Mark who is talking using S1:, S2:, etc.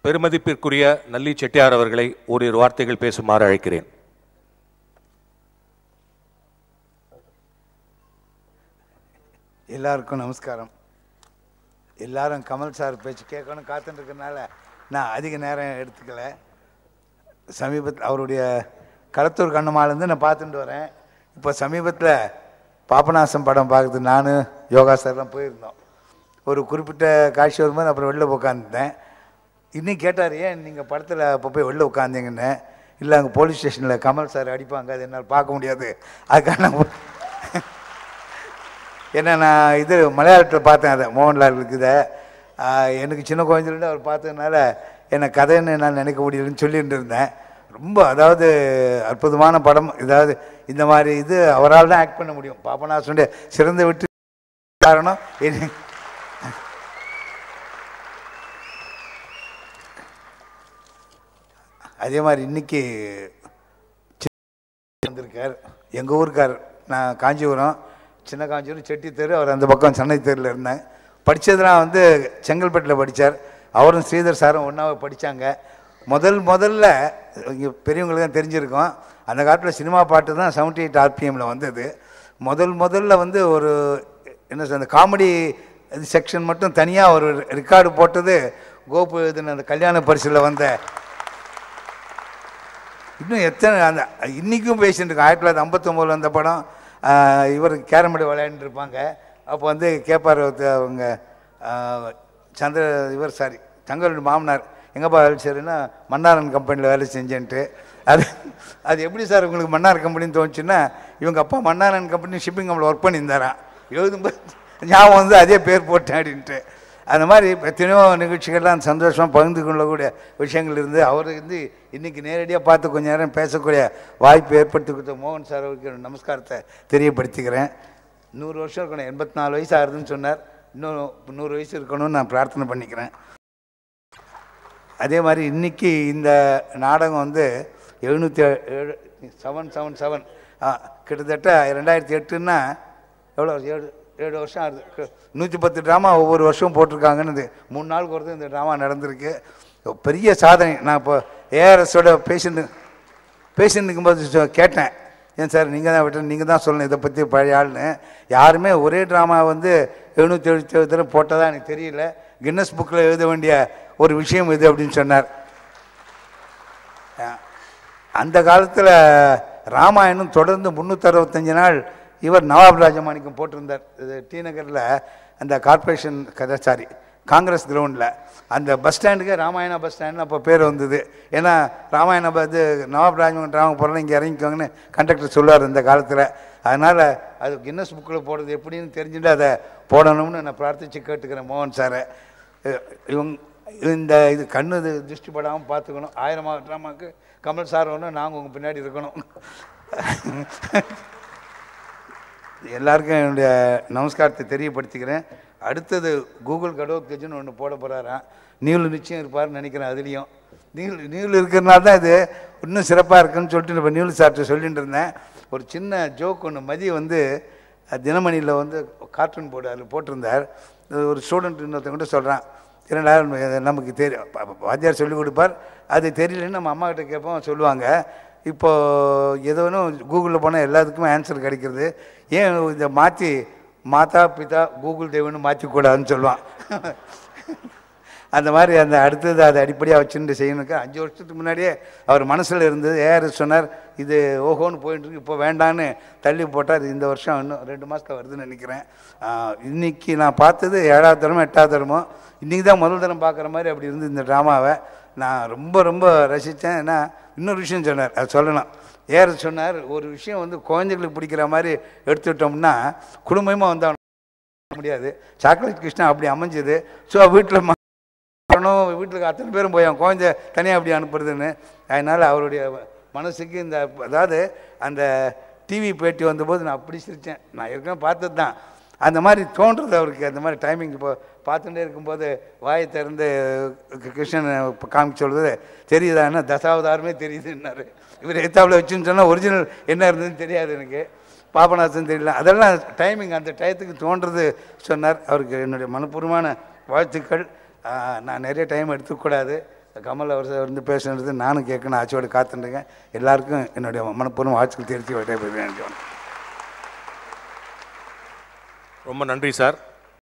S1: பெருமதிப்பிற்குரிய நல்லி செட்டியார் அவர்களை ஓரிரு வார்த்தைகள் பேசுமாறு அழைக்கிறேன்
S2: எல்லாருக்கும் நமஸ்காரம் எல்லாரும் கமல் சார் பேச்சு கேட்கணும் காத்துட்டு இருக்கறனால நான் அதிக நேரம் எடுத்துக்கல சமீபத்தில் அவருடைய களத்தூர் கண்ணம்மாலேருந்து நான் பார்த்துட்டு வரேன் இப்போ சமீபத்தில் பாபநாசம் படம் பார்க்குறது நான் யோகா சார்லாம் போயிருந்தோம் ஒரு குறிப்பிட்ட காட்சி வரும்போது அப்புறம் வெளில உட்காந்துட்டேன் இன்னும் கேட்டார் ஏன் நீங்கள் படத்தில் அப்போ போய் வெளில உட்காந்தீங்கன்னு இல்லை அங்கே போலீஸ் ஸ்டேஷனில் கமல் சார் அடிப்பாங்க அது என்னால் பார்க்க முடியாது அதுக்காக நான் போ- ஏன்னா நான் இது மலையாளத்தில் பார்த்தேன் அதை மோகன்லால் இருக்குதை எனக்கு சின்ன குழந்தைலேருந்து அவர் பார்த்ததுனால என்னை கதைன்னு நான் நினைக்க முடியலன்னு சொல்லிட்டு இருந்தேன் ரொம்ப அதாவது அற்புதமான படம் இதாவது இந்த மாதிரி இது அவரால் தான் ஆக்ட் பண்ண முடியும் பாபநாசனுடைய சிறந்த வெற்றி காரணம் என்ன- அதே மாதிரி இன்னைக்கு வந்திருக்கார் எங்கள் ஊருக்கார் நான் காஞ்சிபுரம் சின்ன காஞ்சிபுரம் செட்டி தெரு அவர் அந்த பக்கம் சென்னை தெருவில் இருந்தேன் படித்ததெல்லாம் வந்து செங்கல்பட்டில் படித்தார் அவரும் ஸ்ரீதர் சாரும் ஒன்றாவே படித்தாங்க முதல் முதல்ல இங்கே பெரியவங்களுக்கு தான் தெரிஞ்சிருக்கும் அந்த காலத்தில் சினிமா பாட்டு தான் செவன்டி எயிட் ஆர்பிஎம்மில் வந்தது முதல் முதல்ல வந்து ஒரு என்ன சொல்ற அந்த காமெடி செக்ஷன் மட்டும் தனியாக ஒரு ரெக்கார்டு போட்டது கோபு எழுதின அந்த கல்யாண பரிசில் வந்த இன்னும் எத்தனை அந்த இன்றைக்கும் பேசிட்டு இருக்கோம் ஆயிரத்தி தொள்ளாயிரத்தி ஐம்பத்தொம்போதில் அந்த படம் ஆஹ், இவர் கேரம்படி விளையாண்டுட்டு இருப்பாங்க அப்போ வந்து கேட்பார் ஒருத்தர் அவங்க ஆஹ், சந்திர இவர் சாரி தங்களுடைய மாமனார் எங்கப்பா வேலை செய்யறேன்னா மன்னாரன் கம்பெனியில் வேலை செஞ்சேன்ட்டு அது அது எப்படி சார் உங்களுக்கு மன்னார் கம்பெனின்னு தோணுச்சுன்னா இவங்க அப்பா மன்னாரன் கம்பெனி ஷிப்பிங் கம்பெனியில் ஒர்க் பண்ணியிருந்தாராம் எழுதும்போது ஞாபகம் வந்து அதே பேர் போட்டேன் அப்படின்ட்டு அந்த மாதிரி எத்தனையோ நிகழ்ச்சிகள்லாம் சந்தோஷமாக பகிர்ந்து கொள்ளக்கூடிய விஷயங்கள் இருந்து அவர் வந்து இன்னைக்கு நேரடியாக பார்த்து கொஞ்ச நேரம் பேசக்கூடிய வாய்ப்பு ஏற்படுத்தி கொடுத்த மோகன் சார் அவருக்கு என்னோட நமஸ்காரத்தை தெரியப்படுத்திக்கிறேன் நூறு வருஷம் இருக்கணும் எண்பத்தி நாலு வயசு ஆகுதுன்னு சொன்னார் இன்னும் நூறு வயசு இருக்கணும்னு நான் பிரார்த்தனை பண்ணிக்கிறேன் அதே மாதிரி இன்னைக்கு இந்த நாடகம் வந்து எழுநூற்றி ஏழு செவன் செவன் செவன் கிட்டத்தட்ட ரெண்டாயிரத்தி எட்டுன்னா எவ்வளோ ஏழு ஏழு வருஷம் ஆகுது நூற்றி பத்து ட்ராமா ஒவ்வொரு வருஷமும் போட்டிருக்காங்கன்னு இது மூணு நாளுக்கு ஒருத்தர் இந்த ட்ராமா நடந்திருக்கு பெரிய சாதனை நான் இப்போ ஏஆர்எஸோட பேஷண்ட் பேஷண்ட் இருக்கும்போது சொ- கேட்டேன் ஏன் சார் நீங்கள் தான் விட்டு நீங்கள் தான் சொல்லணும் இதை பற்றி பழைய ஆள்னு யாருமே ஒரே ட்ராமா வந்து எழுநூற்றி எழுபத்தி ஏழு தடவை போட்டதா எனக்கு தெரியல கின்னஸ் புக்கில் எழுத வேண்டிய ஒரு விஷயம் இது அப்படின்னு சொன்னார் அஹ், அந்த காலத்தில் ராமாயணம் தொடர்ந்து முந்நூற்றறுபத்தஞ்சு நாள் இவர் நவாப் ராஜமாணிக்கம் போட்டிருந்தார் இது டி நகரில் அந்த கார்ப்பரேஷன் கதை சாரி காங்கிரஸ் கிரவுண்டில் அந்த பஸ் ஸ்டாண்டுக்கே ராமாயணா பஸ் ஸ்டாண்டுன்னு அப்போ பேர் வந்தது ஏன்னா ராமாயண ப- இது நவாப் ராஜமோகன் ராம போகிறோம் இங்கே இறங்கிக்கோங்கன்னு கண்டக்டர் சொல்லுவார் இந்த காலத்தில் அதனால் அது கின்னஸ் புக்கில் போடுறது எப்படின்னு தெரிஞ்சுட்டு அதை போடணும்னு நான் பிரார்த்திச்சு கேட்டுக்கிறேன் மோகன் சாரை அஹ் இவங்க இந்த இது கண்ணு இது திருஷ்டி படாமல் பார்த்துக்கணும் ஆயிரம் ட்ராமாக்கு கமல் சார் ஒன்று நாங்கள் உங்கள் பின்னாடி இருக்கணும் எல்லாருக்கும் என்னுடைய நமஸ்காரத்தை தெரியப்படுத்திக்கிறேன் அடுத்தது கூகுள் கடவுத்கஜ்னு ஒன்று போட போகிறாராம் நீல் நிச்சயம் இருப்பார்னு நினைக்கிறேன் அதுலேயும் நீல் நீல் இருக்கிறனால தான் இது இன்னும் சிறப்பாக இருக்குன்னு சொல்லிட்டு இப்போ நியூல் சார்ட்ட சொல்லிட்டு இருந்தேன் ஒரு சின்ன ஜோக் ஒன்று மதிய வந்து தினமணியில் வந்து கார்ட்டூன் போர்டு அதில் போட்டிருந்தார் இது ஒரு ஸ்டூடெண்ட் இன்னொருத்தன் கூட சொல்கிறான் இரண்டாயிரம் நமக்கு தெரியும் ப- ப- வாத்தியார் சொல்லிக் கொடுப்பார் அது தெரியலன்னு நம்ம அம்மா கிட்ட கேட்போம் சொல்லுவாங்க இப்போ ஏதோ ஒன்று கூகுளில் போனால் எல்லாத்துக்குமே ஆன்சர் கிடைக்கிறது ஏன் இதை மாற்றி மாதா பிதா கூகுள் தேவன்னு மாற்றிக்கூடாதுன்னு சொல்லுவான் அந்த மாதிரி அந்த அடுத்தது அதை அடிப்படையாக வச்சுட்டு செய்யணுக்கு அஞ்சு வருஷத்துக்கு முன்னாடியே அவர் மனசில் இருந்தது ஏஆர் சொன்னார் இது ஓஹோன்னு போயிட்டு இருக்கு இப்போ வேண்டான்னு தள்ளி போட்டால் அது இந்த வருஷம் இன்னும் ரெண்டு மாதத்தில் வருதுன்னு நினைக்கிறேன் ஆஹ் இன்னைக்கு நான் பார்த்தது ஏழாவது தரமோ எட்டாவது தரமோ இன்றைக்கி தான் முதல் தரம் பார்க்குற மாதிரி அப்படி இருந்து இந்த ட்ராமாவை நான் ரொம்ப ரொம்ப ரசித்தேன் ஏன்னா இன்னொரு விஷயம் சொன்னார் அது சொல்லணும் ஏஆர் சொன்னார் ஒரு விஷயம் வந்து குழந்தைகளுக்கு பிடிக்கிற மாதிரி எடுத்துட்டோம்னா குடும்பமாக வந்தால் முடியாது சாக்லேட் கிருஷ்ணா அப்படி அமைஞ்சது ஸோ வீட்டில் வரணும் வீட்டுக்கு அத்தனை பேரும் போய் அவன் குழந்தை தனியாக அப்படி அனுப்புறதுன்னு அதனால் அவருடைய மனசுக்கு இந்த அதாவது அந்த டிவி பேட்டி வந்தபோது நான் அப்படி சிரித்தேன் நான் ஏற்கனவே பார்த்தது தான் அந்த மாதிரி தோன்றுறது அவருக்கு அந்த மாதிரி டைமிங் இப்போ பார்த்துட்டே இருக்கும்போது வாயை திறந்து கி- கிருஷ்ணன் இப்ப காமிக்க சொல்றது தெரியுதான்னா தசாவதாரமே தெரியுதுன்னாரு இவர் எத்தாவில் வச்சுன்னு சொன்னால் ஒரிஜினல் என்ன இருந்ததுன்னு தெரியாது எனக்கு பாபநாசன் தெரியல அதெல்லாம் டைமிங் அந்த டயத்துக்கு தோன்றது சொன்னார் அவருக்கு என்னுடைய மனப்பூர்வமான வாழ்த்துக்கள் ஆஹ், நான் நிறைய டைம் எடுத்துக்கூடாது கமல் அவர் வந்து பேசுனது நானும் கேட்கணும் ஆட்சியோடு காத்துருக்கேன் எல்லாருக்கும் என்னுடைய மனப்பூர்வம் வாழ்த்துக்கள் தெரிவித்து விடைபெறுகிறேன்
S1: ரொம்ப நன்றி சார்